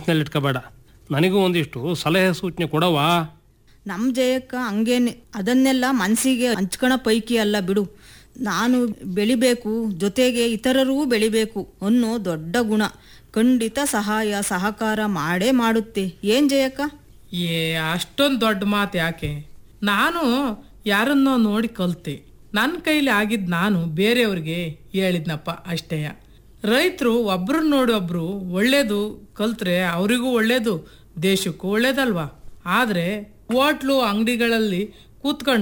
ಮನಸ್ಸಿನಲ್ಲಿ ಇಟ್ಕೋಬೇಡ ನನಗೂ ಒಂದಿಷ್ಟು ಸಲಹೆ ಸೂಚನೆ ಕೊಡವಾ ನಮ್ಮ ಜಯಕ್ಕ ಹಂಗೇನೆ ಅದನ್ನೆಲ್ಲ ಮನಸ್ಸಿಗೆ ಹಂಚ್ಕೊಳ ಪೈಕಿ ಅಲ್ಲ ಬಿಡು ನಾನು ಬೆಳಿಬೇಕು ಜೊತೆಗೆ ಇತರರೂ ಬೆಳಿಬೇಕು ಅನ್ನೋ ದೊಡ್ಡ ಗುಣ ಖಂಡಿತ ಸಹಾಯ ಸಹಕಾರ ಮಾಡೇ ಮಾಡುತ್ತೆ ಏನ್ ಜಯಕ್ಕ ಏ ಅಷ್ಟೊಂದು ದೊಡ್ಡ ಮಾತು ಯಾಕೆ ನಾನು ಯಾರನ್ನೋ ನೋಡಿ ಕಲ್ತೆ ನನ್ನ ಕೈಲಿ ಆಗಿದ್ದು ನಾನು ಬೇರೆಯವ್ರಿಗೆ ಹೇಳಿದ್ನಪ್ಪ ಅಷ್ಟೇಯ ರೈತರು ಒಬ್ರನ್ನ ನೋಡಿ ಒಬ್ರು ಒಳ್ಳೇದು ಕಲ್ತ್ರೆ ಅವರಿಗೂ ಒಳ್ಳೇದು ದೇಶಕ್ಕೂ ಒಳ್ಳೇದಲ್ವಾ ಆದರೆ ಹೋಟ್ಲು ಅಂಗಡಿಗಳಲ್ಲಿ ಕೂತ್ಕೊಂಡು